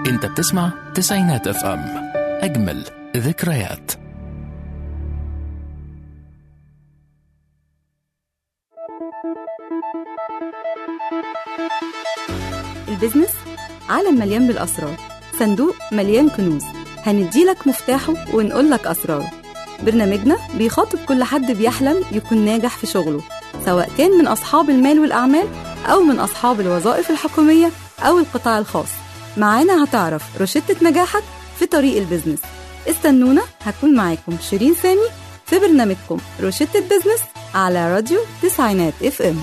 انت بتسمع تسعينات اف ام اجمل ذكريات البيزنس عالم مليان بالأسرار صندوق مليان كنوز هنديلك مفتاحه ونقولك أسراره برنامجنا بيخاطب كل حد بيحلم يكون ناجح في شغله سواء كان من أصحاب المال والأعمال أو من أصحاب الوظائف الحكومية أو القطاع الخاص معانا هتعرف روشتة نجاحك في طريق البيزنس استنونا هكون معاكم شيرين سامي في برنامجكم روشتة بيزنس على راديو تسعينات اف ام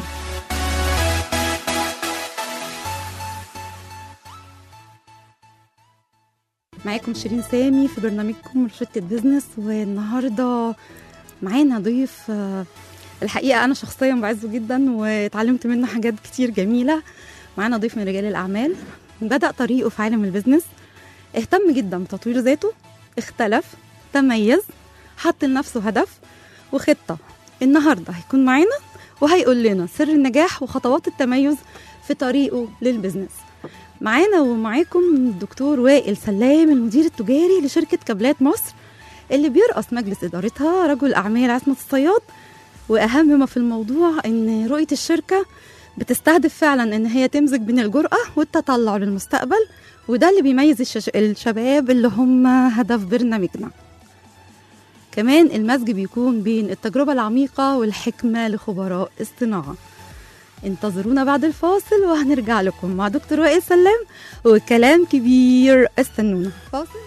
معاكم شيرين سامي في برنامجكم روشتة بيزنس والنهارده معانا ضيف آه، الحقيقة أنا شخصيا بعزه جدا واتعلمت منه حاجات كتير جميلة معانا ضيف من رجال الأعمال بدأ طريقه في عالم البيزنس اهتم جدا بتطوير ذاته اختلف تميز حط لنفسه هدف وخطة النهاردة هيكون معانا وهيقول لنا سر النجاح وخطوات التميز في طريقه للبيزنس معانا ومعاكم الدكتور وائل سلام المدير التجاري لشركة كابلات مصر اللي بيرأس مجلس إدارتها رجل أعمال عصمت الصياد وأهم ما في الموضوع إن رؤية الشركة بتستهدف فعلا إن هي تمزج بين الجرأة والتطلع للمستقبل وده اللي بيميز الشش... الشباب اللي هم هدف برنامجنا كمان المزج بيكون بين التجربة العميقة والحكمة لخبراء الصناعة انتظرونا بعد الفاصل وهنرجع لكم مع دكتور وائل سلام وكلام كبير استنونا فاصل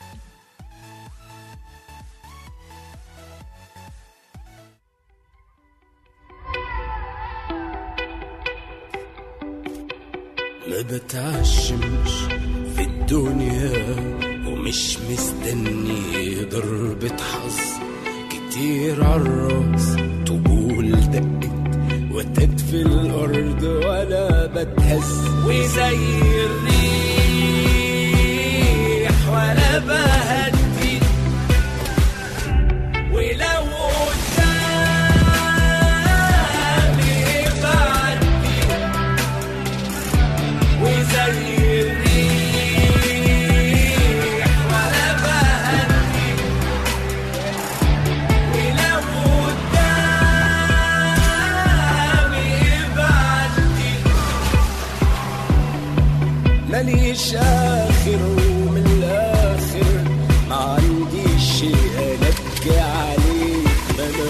ما بتعشمش في الدنيا ومش مستني ضربة حظ كتير عالراس طبول دقت وتد في الأرض ولا بتهز وزي الريح ولا بهدي ولو قدامي بعدي وزي الريح ولا بهدي ولو قدامي بعدي ماليش آخر ومن الآخر ما عنديش شيء أنبكي عليه أنا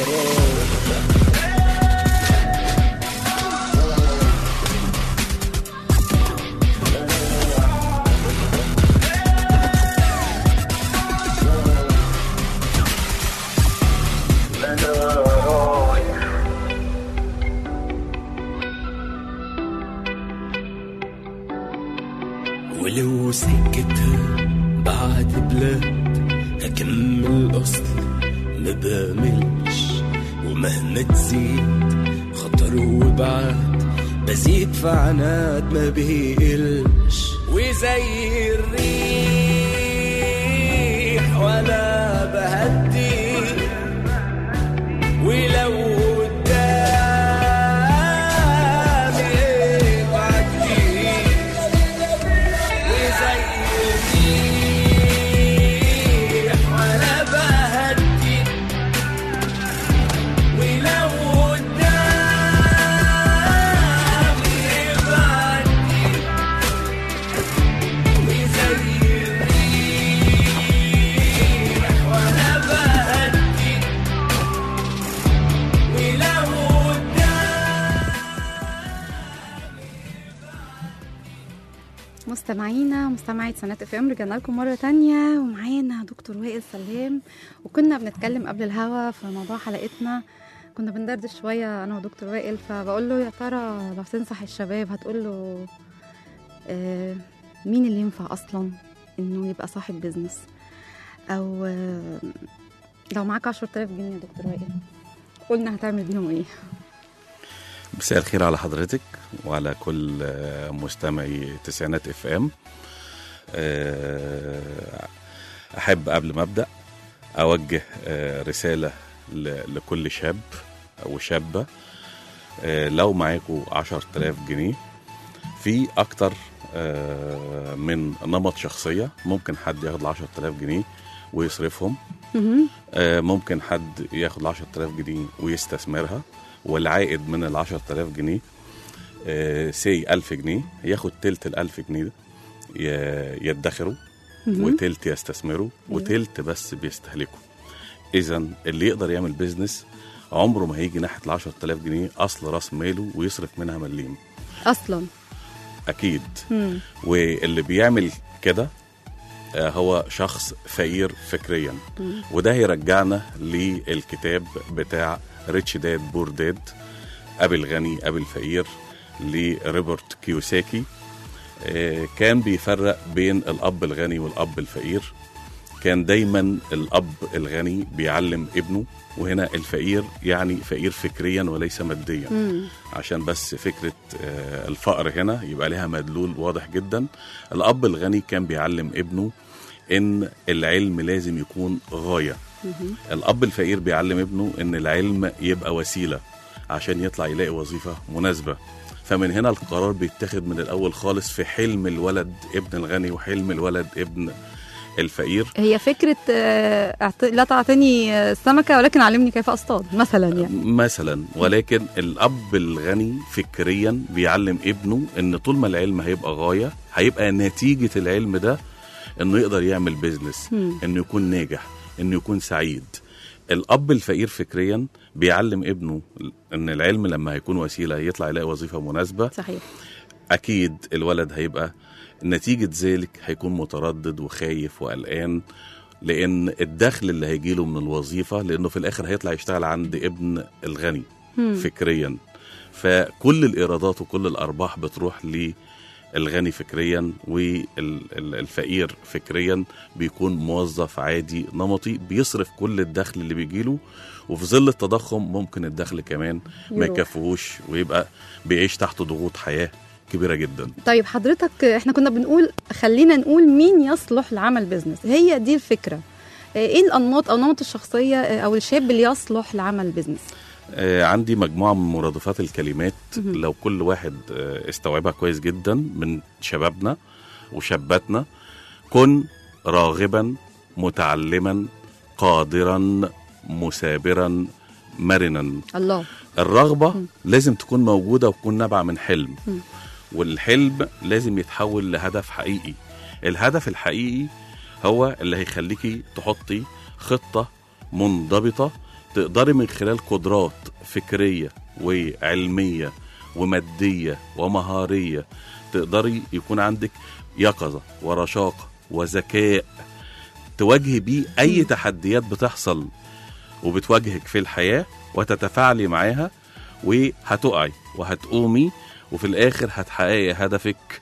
راضي ولو سكتها بعد بلاد هكمل أصل ما باملش ومهما تزيد خطر وبعد بزيد في عناد ما بيقلش وزي الريح ولا بهدي ولو قدامي بعدي وزي الريح ولا بهدي ولو قدامي بعدي وزي الريح ولا بهدي ولو مستمعينا مستمعي سنة اف ام رجعنا لكم مرة تانية ومعانا دكتور وائل سلام وكنا بنتكلم قبل الهوا في موضوع حلقتنا كنا بندردش شوية أنا ودكتور وائل فبقول له يا ترى لو تنصح الشباب هتقول له آه مين اللي ينفع أصلا إنه يبقى صاحب بيزنس أو آه لو معاك 10000 جنيه يا دكتور وائل قلنا هتعمل بيهم إيه مساء الخير على حضرتك وعلى كل آه، مستمعي تسعينات اف ام احب قبل ما ابدا اوجه آه، رساله ل- لكل شاب او شابه آه، لو معاكوا 10000 جنيه في اكتر آه، من نمط شخصيه ممكن حد ياخد 10000 جنيه ويصرفهم مهم. آه، ممكن حد ياخد 10000 جنيه ويستثمرها والعائد من ال 10000 جنيه سي 1000 جنيه ياخد تلت ال 1000 جنيه ده ي- يدخره مهم. وتلت يستثمره وتلت بس بيستهلكه اذا اللي يقدر يعمل بيزنس عمره ما هيجي ناحيه ال 10000 جنيه اصل راس ماله ويصرف منها مليم اصلا اكيد مم. واللي بيعمل كده آه، هو شخص فقير فكريا وده هيرجعنا للكتاب بتاع ريتش داد بور داد ابي الغني ابي الفقير لروبرت كيوساكي آه، كان بيفرق بين الاب الغني والاب الفقير كان دايما الاب الغني بيعلم ابنه وهنا الفقير يعني فقير فكريا وليس ماديا مم. عشان بس فكرة آه، الفقر هنا يبقى لها مدلول واضح جدا الأب الغني كان بيعلم ابنه إن العلم لازم يكون غاية الأب الفقير بيعلم ابنه إن العلم يبقى وسيلة عشان يطلع يلاقي وظيفة مناسبة فمن هنا القرار بيتاخد من الأول خالص في حلم الولد ابن الغني وحلم الولد ابن الفقير هي فكره آه، أعط- لا تعطيني آه، السمكه ولكن علمني كيف اصطاد مثلا يعني مثلا ولكن الاب الغني فكريا بيعلم ابنه ان طول ما العلم هيبقى غايه هيبقى نتيجه العلم ده انه يقدر يعمل بيزنس مم. انه يكون ناجح انه يكون سعيد الاب الفقير فكريا بيعلم ابنه ان العلم لما هيكون وسيله يطلع يلاقي وظيفه مناسبه صحيح اكيد الولد هيبقى نتيجة ذلك هيكون متردد وخايف وقلقان لان الدخل اللي هيجيله من الوظيفة لانه في الاخر هيطلع يشتغل عند ابن الغني مم. فكريا فكل الايرادات وكل الارباح بتروح للغني فكريا والفقير فكريا بيكون موظف عادي نمطي بيصرف كل الدخل اللي بيجيله وفي ظل التضخم ممكن الدخل كمان ما يروح. يكفيهوش ويبقى بيعيش تحت ضغوط حياه كبيره جدا طيب حضرتك احنا كنا بنقول خلينا نقول مين يصلح لعمل بيزنس هي دي الفكره آه، ايه الانماط او نمط الشخصيه آه، او الشاب اللي يصلح لعمل بيزنس آه عندي مجموعه من مرادفات الكلمات مهم. لو كل واحد آه استوعبها كويس جدا من شبابنا وشاباتنا كن راغبا متعلما قادرا مثابرا مرنا الله الرغبه مم. لازم تكون موجوده وتكون نابعه من حلم مم. والحلم لازم يتحول لهدف حقيقي الهدف الحقيقي هو اللي هيخليكي تحطي خطه منضبطه تقدري من خلال قدرات فكريه وعلميه وماديه ومهاريه تقدري يكون عندك يقظه ورشاقه وذكاء تواجهي بيه اي تحديات بتحصل وبتواجهك في الحياه وتتفاعلي معاها وهتقعي وهتقومي وفي الاخر هتحققي هدفك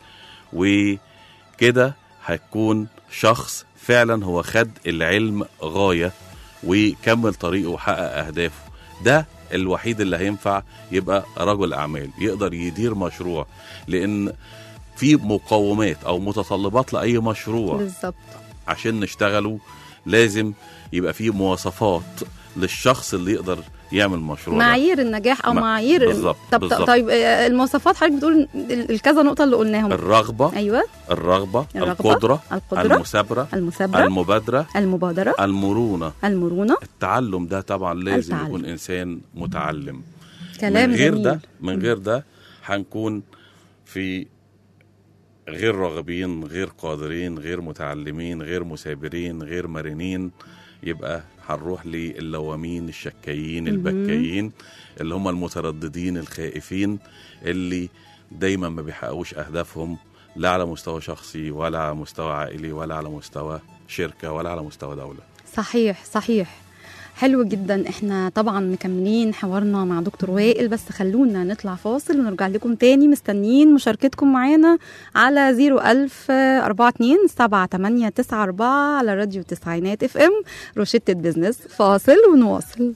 وكده هتكون شخص فعلا هو خد العلم غايه وكمل طريقه وحقق اهدافه ده الوحيد اللي هينفع يبقى رجل اعمال يقدر يدير مشروع لان في مقومات او متطلبات لاي مشروع بالظبط عشان نشتغله لازم يبقى فيه مواصفات للشخص اللي يقدر يعمل مشروع ده. معايير النجاح او ما- معايير بالظبط، طب بالظبط. طيب آه، المواصفات حضرتك بتقول ال- الكذا نقطه اللي قلناهم الرغبه ايوه الرغبه, الرغبة، القدره القدره المثابره المثابره المبادره المبادره المرونه المرونه التعلم ده طبعا لازم التعلم. يكون انسان متعلم كلام من غير جميل ده من غير ده هنكون في غير راغبين غير قادرين غير متعلمين غير مثابرين غير مرنين يبقى هنروح للوامين الشكايين البكايين اللي هم المترددين الخائفين اللي دايما ما بيحققوش اهدافهم لا على مستوى شخصي ولا على مستوى عائلي ولا على مستوى شركه ولا على مستوى دوله صحيح صحيح حلو جدا احنا طبعا مكملين حوارنا مع دكتور وائل بس خلونا نطلع فاصل ونرجع لكم تاني مستنيين مشاركتكم معانا على 01000 42 7894 على راديو تسعينات اف ام روشتة بزنس فاصل ونواصل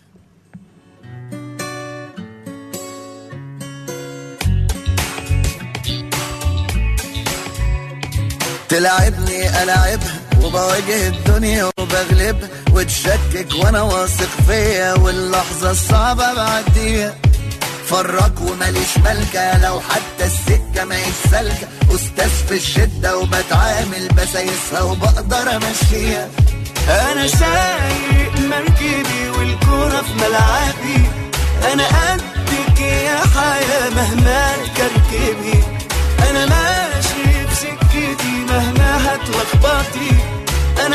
تلعبني ألعبها وبواجه الدنيا وبغلبها وتشكك وانا واثق فيا واللحظة الصعبة بعديها فراك وماليش ملكة لو حتى السكة ماهيش سالكة أستاذ في الشدة وبتعامل بسايسها وبقدر أمشيها انا سايق مركبي والكرة في ملعبي انا قدك يا حياة مهما تكركبي انا ماشي في سكتي مهما هتلخبطي انا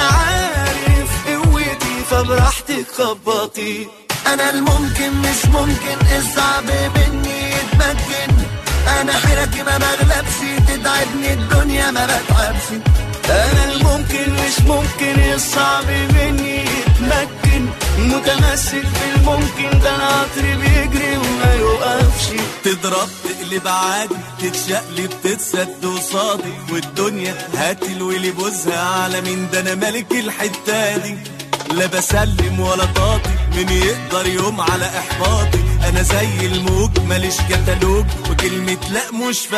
عارف قوتي فبراحتك خبطي أنا الممكن مش ممكن الصعب مني يتمكن أنا حيرتي ما بغلبش تتعبني الدنيا ما بتعبش انا الممكن مش ممكن الصعب مني يتمكن متمسك بالممكن ده العطر بيجري وما يوقفش تضرب تقلب عادي تتشقلب تتسد وصادي والدنيا هات الويلي بوزها على مين ده انا ملك الحته دي لا بسلم ولا طاطي مين يقدر يوم على احباطي انا زي الموج ماليش كتالوج وكلمه لا مش في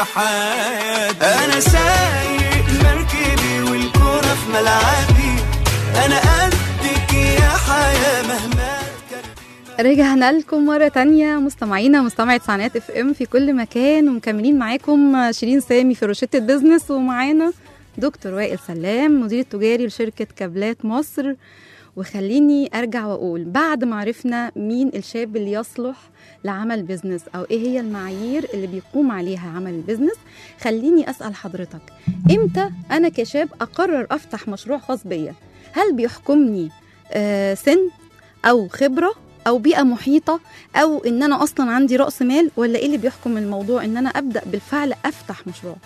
حياتي انا سايق مركبي والكرة في ملعبي انا قدك يا حياة مهما تكركبي رجعنا لكم مرة تانية مستمعينا مستمعة سعنات اف ام في كل مكان ومكملين معاكم شيرين سامي في روشتة بيزنس ومعانا دكتور وائل سلام مدير التجاري لشركة كابلات مصر وخليني ارجع واقول بعد ما عرفنا مين الشاب اللي يصلح لعمل بيزنس او ايه هي المعايير اللي بيقوم عليها عمل البيزنس خليني اسال حضرتك امتى انا كشاب اقرر افتح مشروع خاص بيا هل بيحكمني آه سن او خبره او بيئه محيطه او ان انا اصلا عندي راس مال ولا ايه اللي بيحكم الموضوع ان انا ابدا بالفعل افتح مشروع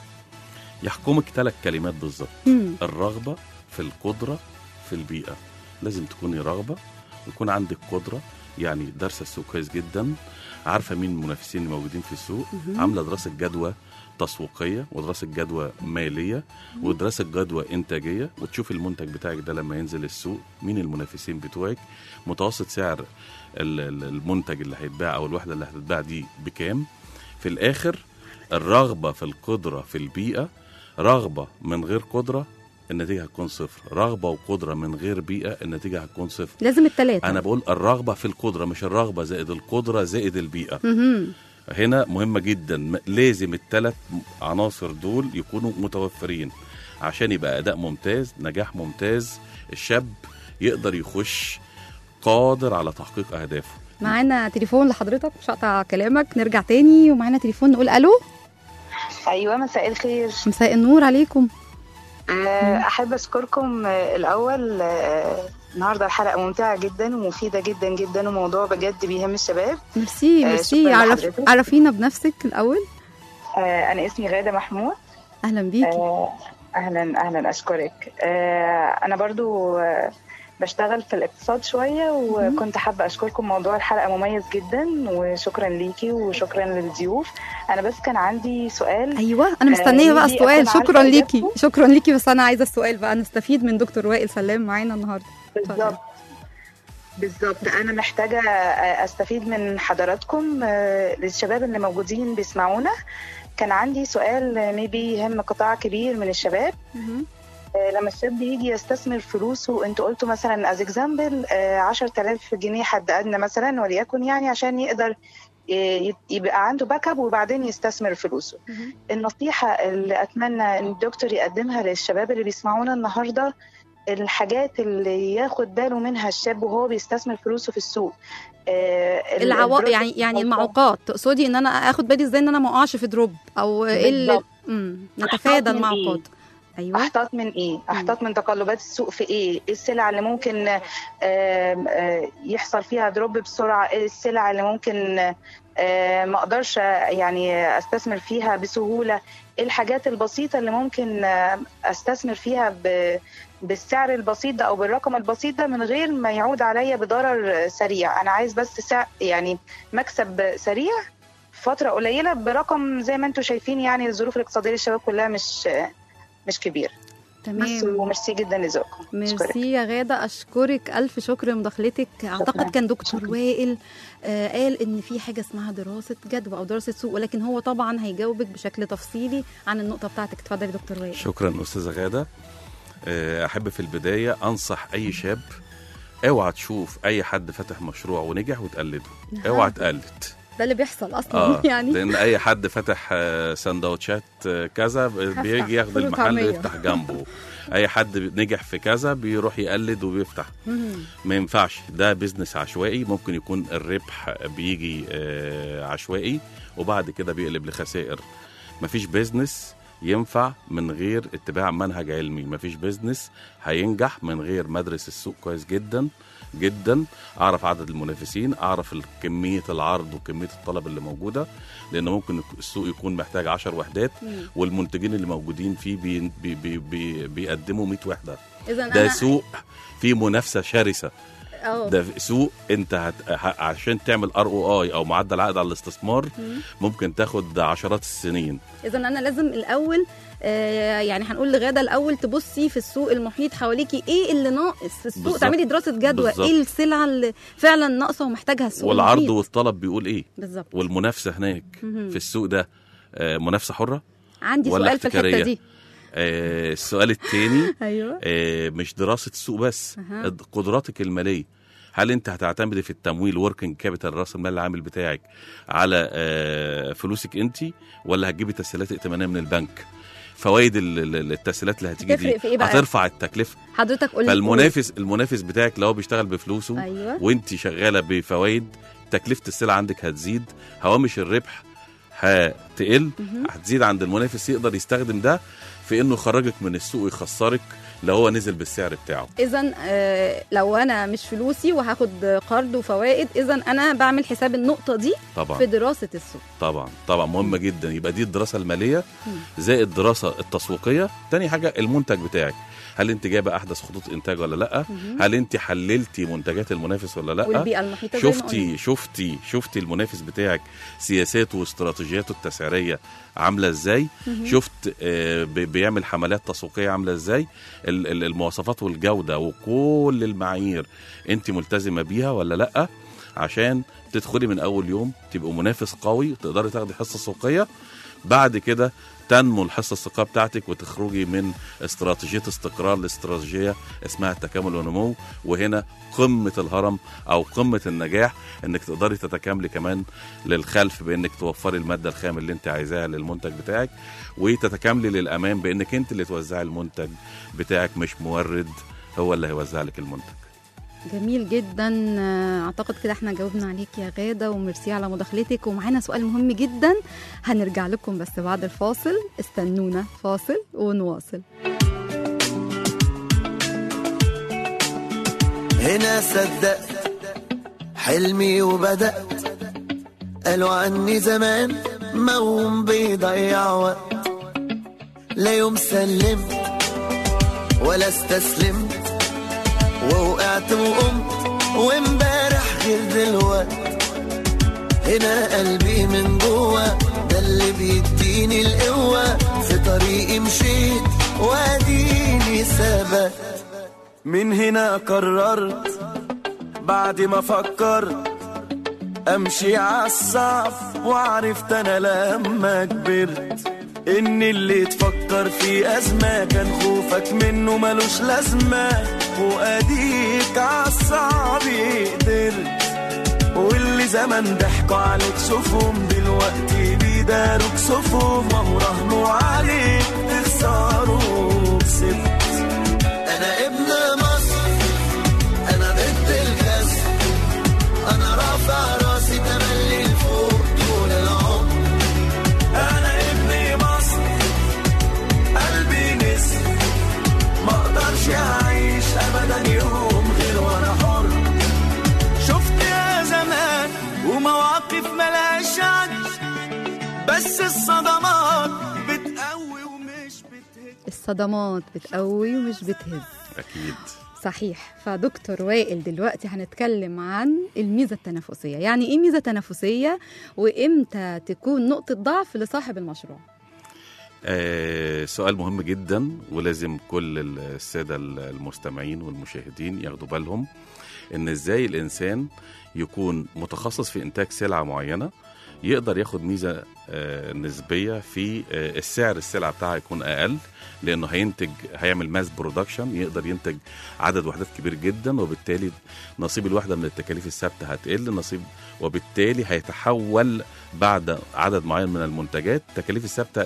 يحكمك ثلاث كلمات بالظبط مم. الرغبة في القدرة في البيئة لازم تكوني رغبة ويكون عندك قدرة يعني دارسة السوق كويس جدا عارفة مين المنافسين اللي موجودين في السوق عاملة دراسة جدوى تسويقية ودراسة جدوى مالية ودراسة جدوى إنتاجية وتشوف المنتج بتاعك ده لما ينزل السوق مين المنافسين بتوعك متوسط سعر ال- ال- المنتج اللي هيتباع أو الوحدة اللي هتتباع دي بكام في الآخر الرغبة في القدرة في البيئة رغبة من غير قدرة النتيجة هتكون صفر رغبة وقدرة من غير بيئة النتيجة هتكون صفر لازم التلاتة أنا بقول الرغبة في القدرة مش الرغبة زائد القدرة زائد البيئة مهم. هنا مهمة جدا م- لازم الثلاث عناصر دول يكونوا متوفرين عشان يبقى أداء ممتاز نجاح ممتاز الشاب يقدر يخش قادر على تحقيق أهدافه معانا تليفون لحضرتك مش هقطع كلامك نرجع تاني ومعانا تليفون نقول الو ايوه مساء الخير مساء النور عليكم آه، احب اشكركم آه، الاول آه، النهارده الحلقه ممتعه جدا ومفيده جدا جدا وموضوع بجد بيهم الشباب ميرسي آه، ميرسي شكراً عرف لحضرتك. عرفينا بنفسك الاول آه، انا اسمي غاده محمود اهلا بيكي آه، اهلا اهلا اشكرك آه، انا برضو آه، بشتغل في الاقتصاد شويه وكنت حابه اشكركم موضوع الحلقه مميز جدا وشكرا ليكي وشكرا للضيوف انا بس كان عندي سؤال ايوه انا مستنيه آه، بقى نيجي السؤال أكون شكرا عارفة ليكي إجابته. شكرا ليكي بس انا عايزه السؤال بقى نستفيد من دكتور وائل سلام معانا النهارده بالظبط بالظبط انا محتاجه استفيد من حضراتكم آه، للشباب اللي موجودين بيسمعونا كان عندي سؤال ميبي يهم قطاع كبير من الشباب مهم. آه، لما الشاب يجي يستثمر فلوسه انتوا قلتوا مثلا از اكزامبل 10000 جنيه حد ادنى مثلا وليكن يعني عشان يقدر ي- يبقى عنده باك اب وبعدين يستثمر فلوسه مهم. النصيحة النصيحة اللي أتمنى إن الدكتور يقدمها للشباب اللي بيسمعونا النهاردة الحاجات اللي ياخد باله منها الشاب وهو بيستثمر فلوسه في السوق آه، ال- العوا... البروجكت يعني يعني أو- المعوقات تقصدي ان انا اخد بالي ازاي ان انا ما اقعش في دروب او ايه اللي بالظبط. مم. نتفادى أحتاط من المعوقات ايوه احتاط من ايه احتاط من تقلبات السوق في ايه ايه السلع اللي ممكن آم، آه، يحصل فيها دروب بسرعه ايه السلع اللي ممكن آه، ما اقدرش آه، يعني استثمر فيها بسهوله ايه الحاجات البسيطه اللي ممكن آه، استثمر فيها ب- بالسعر البسيط ده او بالرقم البسيط ده من غير ما يعود عليا بضرر سريع انا عايز بس سع... يعني مكسب سريع في فتره قليله برقم زي ما انتم شايفين يعني الظروف الاقتصاديه للشباب كلها مش مش كبير بس تمام وميرسي جدا لذوقكم أشكرك. ميرسي يا غادة أشكرك ألف شكر مداخلتك أعتقد كان دكتور شكراً. وائل آه قال إن في حاجة اسمها دراسة جدوى أو دراسة سوق ولكن هو طبعا هيجاوبك بشكل تفصيلي عن النقطة بتاعتك اتفضلي يا دكتور وائل شكرا استاذه غاده آه، احب في البدايه انصح اي شاب اوعى تشوف اي حد فتح مشروع ونجح وتقلده اوعى تقلد ده اللي بيحصل اصلا اه يعني لان اي حد فتح آه، سندوتشات آه، كذا بيجي ياخد فول المحل وطعمية. يفتح جنبه اي حد نجح في كذا بيروح يقلد وبيفتح مم. ما ينفعش ده بيزنس عشوائي ممكن يكون الربح بيجي آه، عشوائي وبعد كده بيقلب لخسائر مفيش بيزنس ينفع من غير اتباع منهج علمي مفيش بيزنس هينجح من غير مدرس السوق كويس جدا جدا اعرف عدد المنافسين اعرف ال- كميه العرض وكميه الطلب اللي موجوده لان ممكن السوق يكون محتاج 10 وحدات والمنتجين اللي موجودين فيه بي بي بي بي بيقدموا 100 وحده اذا ده انا سوق فيه منافسه شرسه اه ده سوق انت هت... ه- عشان تعمل ار او اي او معدل عائد على الاستثمار ممكن تاخد عشرات السنين اذا انا لازم الاول آه يعني هنقول لغاده الاول تبصي في السوق المحيط حواليكي ايه اللي ناقص في السوق بالظبط. تعملي دراسه جدوى بالظبط. ايه السلعه اللي فعلا ناقصه ومحتاجها السوق والعرض المحيط. والطلب بيقول ايه بالظبط والمنافسه هناك مهم. في السوق ده آه، منافسه حره عندي ولا سؤال في الحته احتكارية؟ دي آه، السؤال الثاني ايوه مش دراسه السوق بس أها. قدراتك الماليه هل انت هتعتمدي في التمويل وركينج كابيتال راس المال العامل بتاعك على آه، فلوسك انت ولا هتجيبي تسهيلات ائتمانيه من البنك فوائد ال- ال- التسهيلات اللي هتيجي هتفرق دي في إيه بقى؟ هترفع التكلفه حضرتك قولي فالمنافس المنافس بتاعك لو بيشتغل بفلوسه ايوه وانت شغاله بفوائد تكلفه السلعه عندك هتزيد هوامش الربح هتقل مهم. هتزيد عند المنافس يقدر يستخدم ده في انه يخرجك من السوق ويخسرك لو هو نزل بالسعر بتاعه اذا آه لو انا مش فلوسي وهاخد قرض وفوائد اذا انا بعمل حساب النقطه دي في طبعا دراسه السوق طبعا طبعا مهمه جدا يبقى دي الدراسه الماليه زائد الدراسه التسويقيه تاني حاجه المنتج بتاعك هل انت جايبه احدث خطوط انتاج ولا لا مهم. هل انت حللتي منتجات المنافس ولا لا والبيئه المحيطه زي ما قلنا. شفتي شفتي شفتي المنافس بتاعك سياساته واستراتيجياته التسعيريه عامله ازاي شفت آه، بي- بيعمل حملات تسويقيه عامله ازاي ال- ال- المواصفات والجوده وكل المعايير انت ملتزمه بيها ولا لا عشان تدخلي من اول يوم تبقوا منافس قوي تقدري تاخدي حصه سوقيه بعد كده تنمو الحصه السوقيه بتاعتك وتخرجي من استراتيجيه استقرار لاستراتيجيه اسمها التكامل والنمو وهنا قمه الهرم او قمه النجاح انك تقدري تتكاملي كمان للخلف بانك توفري الماده الخام اللي انت عايزاها للمنتج بتاعك وتتكاملي للامام بانك انت اللي توزعي المنتج بتاعك مش مورد هو اللي هيوزع لك المنتج جميل جدا آه، اعتقد كده احنا جاوبنا عليك يا غاده وميرسي على مداخلتك ومعانا سؤال مهم جدا هنرجع لكم بس بعد الفاصل استنونا فاصل ونواصل هنا صدقت حلمي وبدأت قالوا عني زمان موهوم بيضيع وقت لا يوم سلمت ولا استسلمت ووقعت وقمت وامبارح غير دلوقت هنا قلبي من جوه ده اللي بيديني القوة في طريقي مشيت واديني ثبت من هنا قررت بعد ما فكرت امشي عالصعب وعرفت انا لما كبرت ان اللي تفكر في ازمه كان خوفك منه ملوش لازمه واديك عالصعب قدرت واللي زمان ضحكوا عليك شوفهم دلوقتي بيداروك صفهم وهو رهنوا عليك تخسروا كسبت انا ابن مصر انا ضد الكسر انا رافع راسي تملي لفوق طول العمر انا ابن مصر قلبي نسر ما اقدرش اعيش ابدا يوم غير وانا حر شفت يا زمان ومواقف ملهاش عد بس الصدمات بتقوي ومش بتهد الصدمات بتقوي ومش بتهز اكيد صحيح فدكتور وائل دلوقتي هنتكلم عن الميزه التنافسيه يعني ايه ميزه تنافسيه وامتى تكون نقطه ضعف لصاحب المشروع آه سؤال مهم جدا ولازم كل الساده المستمعين والمشاهدين ياخدوا بالهم ان ازاي الانسان يكون متخصص في انتاج سلعه معينه يقدر ياخد ميزه آه، نسبيه في آه، السعر السلعه بتاعها يكون اقل لانه هينتج هيعمل ماس برودكشن يقدر ينتج عدد وحدات كبير جدا وبالتالي نصيب الوحده من التكاليف الثابته هتقل نصيب وبالتالي هيتحول بعد عدد معين من المنتجات التكاليف الثابته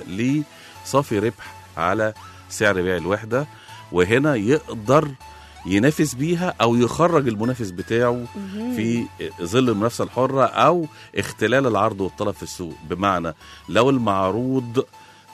لصافي ربح على سعر بيع الوحده وهنا يقدر ينافس بيها او يخرج المنافس بتاعه في ظل المنافسه الحره او اختلال العرض والطلب في السوق بمعنى لو المعروض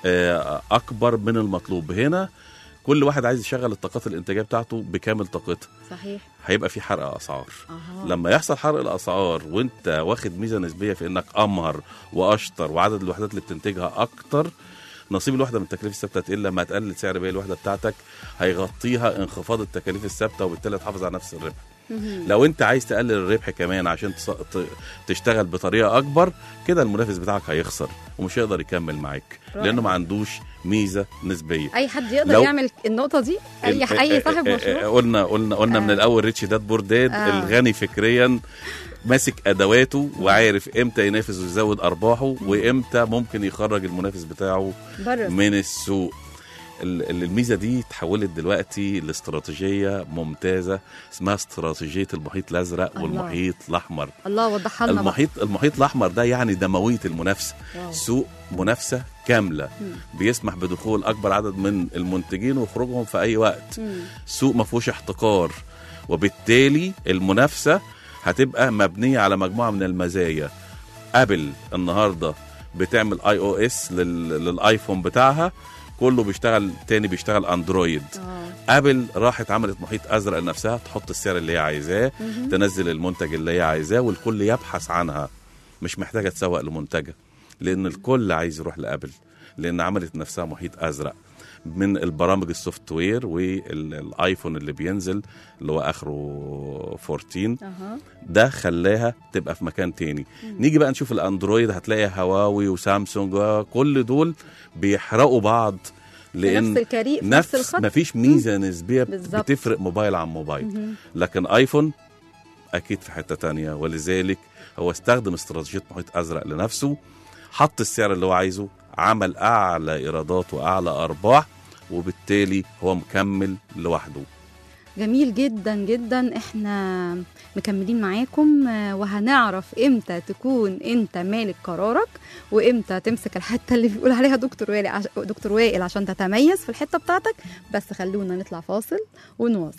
آه، اكبر من المطلوب هنا كل واحد عايز يشغل الطاقات الانتاجيه بتاعته بكامل طاقتها صحيح هيبقى في حرق اسعار أها. لما يحصل حرق الاسعار وانت واخد ميزه نسبيه في انك امهر واشطر وعدد الوحدات اللي بتنتجها اكتر نصيب الوحده من التكاليف الثابته تقل لما تقلل سعر بيع الوحده بتاعتك هيغطيها انخفاض التكاليف الثابته وبالتالي تحافظ على نفس الربح لو انت عايز تقلل الربح كمان عشان تص... ت- تشتغل بطريقه اكبر كده المنافس بتاعك هيخسر ومش هيقدر يكمل معاك رائع. لانه ما عندوش ميزه نسبيه اي حد يقدر لو- يعمل النقطه دي اي ال- اي صاحب آه، آه، مشروع قلنا قلنا قلنا من آه. الاول ريتش داد بورداد آه. الغني فكريا ماسك ادواته وعارف امتى ينافس ويزود ارباحه وامتى ممكن يخرج المنافس بتاعه بره من السوق ال- ال- الميزه دي اتحولت دلوقتي لاستراتيجيه ممتازه اسمها استراتيجيه المحيط الازرق الله. والمحيط الاحمر الله وضحها لنا بقى. المحيط المحيط الاحمر ده يعني دمويه المنافسه واو. سوق منافسه كامله بيسمح بدخول اكبر عدد من المنتجين وخروجهم في اي وقت مم. سوق ما فيهوش احتكار وبالتالي المنافسه هتبقى مبنيه على مجموعه من المزايا ابل النهارده بتعمل اي او اس للايفون بتاعها كله بيشتغل تاني بيشتغل اندرويد اه ابل راحت عملت محيط ازرق لنفسها تحط السعر اللي هي عايزاه تنزل المنتج اللي هي عايزاه والكل يبحث عنها مش محتاجه تسوق لمنتجها لان الكل عايز يروح لابل لان عملت نفسها محيط ازرق من البرامج السوفت وير والايفون اللي بينزل اللي هو اخره 14 اها ده خلاها تبقى في مكان تاني نيجي بقى نشوف الاندرويد هتلاقي هواوي وسامسونج كل دول بيحرقوا بعض لان نفس الكريم نفس نفس الخط مفيش ميزه نسبيه بالظبط. بتفرق موبايل عن موبايل لكن ايفون اكيد في حته تانية ولذلك هو استخدم استراتيجيه محيط ازرق لنفسه حط السعر اللي هو عايزه عمل اعلى ايرادات واعلى ارباح وبالتالي هو مكمل لوحده جميل جدا جدا احنا مكملين معاكم آه، وهنعرف امتى تكون انت مالك قرارك وامتى تمسك الحته اللي بيقول عليها دكتور وائل عش... دكتور وائل عشان تتميز في الحته بتاعتك بس خلونا نطلع فاصل ونواصل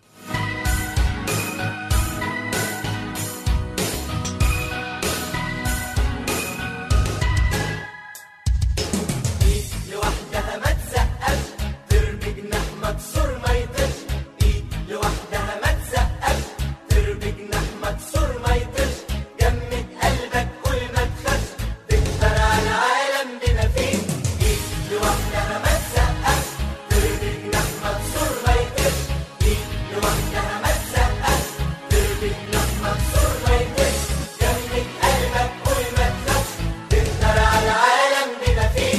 لوحدها ما تسقفش ترمي جناح مكسور ما يطيرش ايد لوحدها ما تسقفش ترمي جناح مكسور ما يطيرش جمد قلبك قول ما تخافش تقدر على العالم بما فيه ايد لوحدها ما تسقفش ترمي جناح مكسور ما يطيرش ايد لوحدها ما تسقفش ترمي جناح مكسور ما يطيرش جمد قلبك قول ما تخافش تقدر على العالم بما فيه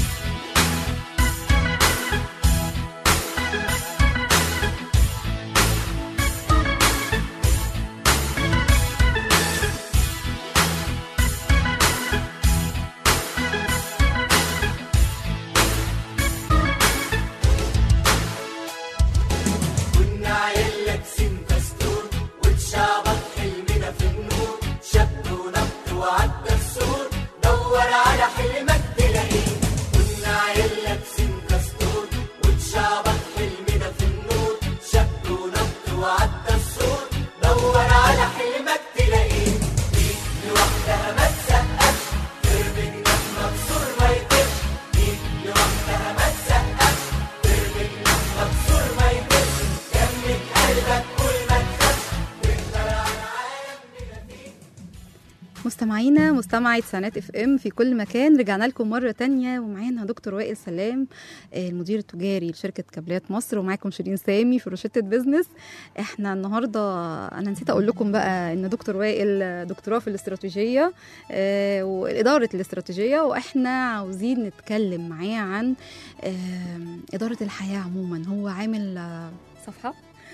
كنا عيال لابسين دستور واتشعبط حلمنا في النور شد ونط وعدى السور دور على حلمك تلاقيه كنا عيال لابسين دستور واتشعبط حلمنا في النور شد ونط وعدى السور دور على حلمك تلاقيه ايد لوحدها ما تسقفش ترمي جناح مكسور ما يطيرش ايد لوحدها ما تسقفش ترمي جناح مكسور ما يطيرش جمد قلبك كل ما تخافش تقدر على العالم بلا فيه مستمعينا مستمعي سنات اف ام في كل مكان رجعنا لكم مره تانية ومعانا دكتور وائل سلام آه، المدير التجاري لشركه كابلات مصر ومعاكم شيرين سامي في روشته بيزنس احنا النهارده انا نسيت اقول لكم بقى ان دكتور وائل دكتوراه في الاستراتيجيه آه، واداره الاستراتيجيه واحنا عاوزين نتكلم معاه عن آه، اداره الحياه عموما هو عامل آه، صفحه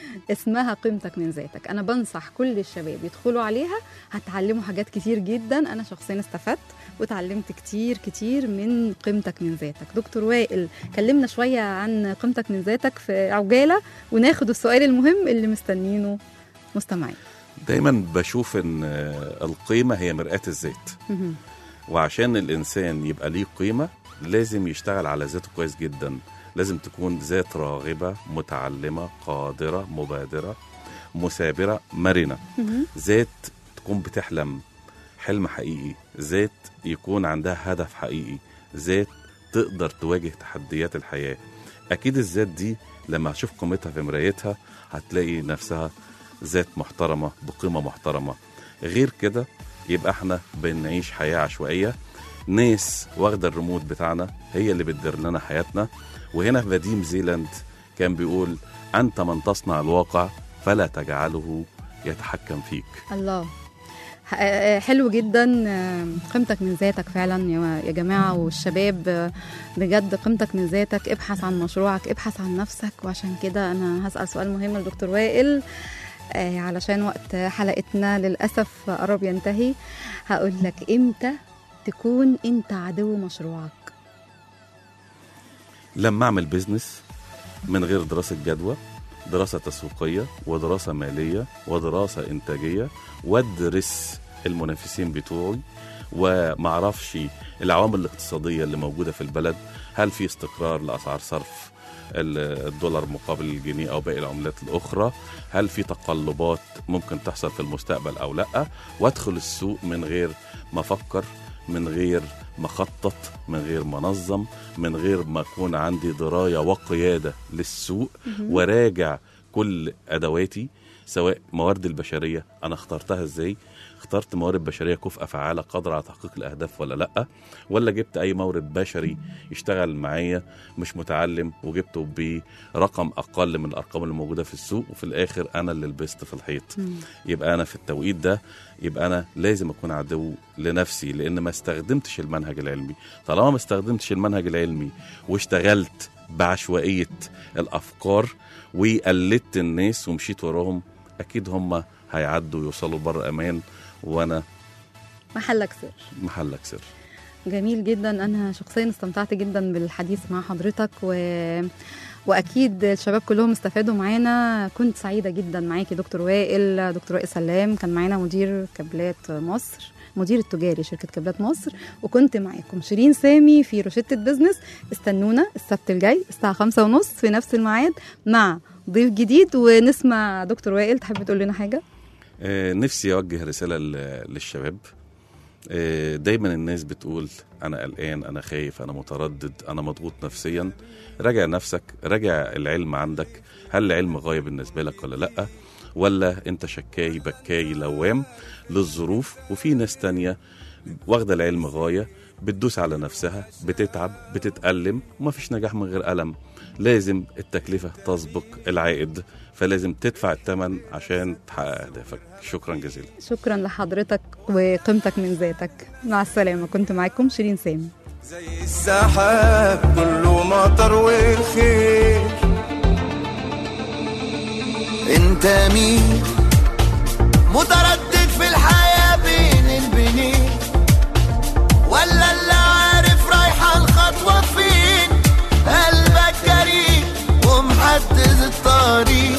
اسمها قيمتك من ذاتك انا بنصح كل الشباب يدخلوا عليها هتعلموا حاجات كتير جدا انا شخصيا استفدت وتعلمت كتير كتير من قيمتك من ذاتك دكتور وائل كلمنا شويه عن قيمتك من ذاتك في عجاله وناخد السؤال المهم اللي مستنينه مستمعين دايما بشوف ان آه، القيمه هي مرآة الذات مهم. وعشان الانسان يبقى ليه قيمه لازم يشتغل على ذاته كويس جدا لازم تكون ذات راغبه متعلمه قادره مبادره مثابره مرنه مهم. ذات تكون بتحلم حلم حقيقي ذات يكون عندها هدف حقيقي ذات تقدر تواجه تحديات الحياه اكيد الذات دي لما هتشوف قيمتها في مرايتها هتلاقي نفسها ذات محترمه بقيمه محترمه غير كده يبقى احنا بنعيش حياه عشوائيه ناس واخده الريموت بتاعنا هي اللي بتدير لنا حياتنا وهنا في بديم زيلاند كان بيقول انت من تصنع الواقع فلا تجعله يتحكم فيك الله ح- آه، حلو جدا آه، قيمتك من ذاتك فعلا يا- يا جماعة والشباب آه، بجد قيمتك من ذاتك ابحث عن مشروعك ابحث عن نفسك وعشان كده أنا هسأل سؤال مهم لدكتور وائل آه، علشان وقت حلقتنا للأسف قرب ينتهي هقول لك إمتى تكون أنت عدو مشروعك لما اعمل بيزنس من غير دراسه جدوى دراسه تسويقيه ودراسه ماليه ودراسه انتاجيه وادرس المنافسين بتوعي وما اعرفش العوامل الاقتصاديه اللي موجوده في البلد هل في استقرار لاسعار صرف ال- الدولار مقابل الجنيه او باقي العملات الاخرى هل في تقلبات ممكن تحصل في المستقبل او لا وادخل السوق من غير ما افكر من غير ما اخطط من غير ما انظم من غير ما اكون عندي درايه وقياده للسوق وراجع كل ادواتي سواء موارد البشريه انا اخترتها ازاي اخترت موارد بشريه كفءه فعاله قادره على تحقيق الاهداف ولا لا ولا جبت اي مورد بشري يشتغل معايا مش متعلم وجبته برقم اقل من الارقام اللي موجوده في السوق وفي الاخر انا اللي لبست في الحيط يبقى انا في التوقيت ده يبقى انا لازم اكون عدو لنفسي لان ما استخدمتش المنهج العلمي طالما ما استخدمتش المنهج العلمي واشتغلت بعشوائيه الافكار وقلدت الناس ومشيت وراهم اكيد هم هيعدوا ويوصلوا بر امان وانا محلك سر محلك سر جميل جدا انا شخصيا استمتعت جدا بالحديث مع حضرتك و... واكيد الشباب كلهم استفادوا معانا كنت سعيده جدا معاكي دكتور وائل دكتور وائل سلام كان معانا مدير كابلات مصر مدير التجاري شركه كابلات مصر وكنت معاكم شيرين سامي في روشته بيزنس استنونا السبت الجاي الساعه خمسة ونص في نفس الميعاد مع ضيف جديد ونسمع دكتور وائل تحب تقول لنا حاجه آه، نفسي اوجه رساله ل- للشباب آه، دايما الناس بتقول انا قلقان انا خايف انا متردد انا مضغوط نفسيا راجع نفسك راجع العلم عندك هل العلم غايه بالنسبه لك ولا لا ولا انت شكاي بكاي لوام للظروف وفي ناس تانية واخده العلم غايه بتدوس على نفسها بتتعب بتتألم ومفيش نجاح من غير ألم لازم التكلفة تسبق العائد فلازم تدفع الثمن عشان تحقق أهدافك شكرا جزيلا شكرا لحضرتك وقيمتك من ذاتك مع السلامه كنت معاكم شيرين سامي زي السحاب كله مطر وخير انت مين متردد في الحياة بين البنين ولا اللي عارف رايحة الخطوة فين قلبك جريء ومحدد الطريق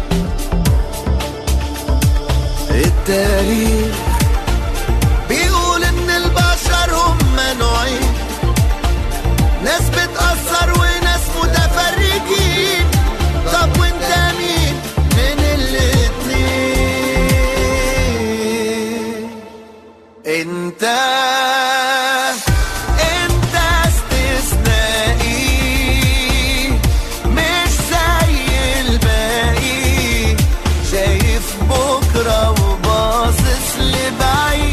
التاريخ بيقول ان البشر هم نوعين ناس بتأثر وناس متفرجين طب وانت مين من الاتنين انت انت استثنائي مش زي الباقي شايف بكرة وباصص لبعيد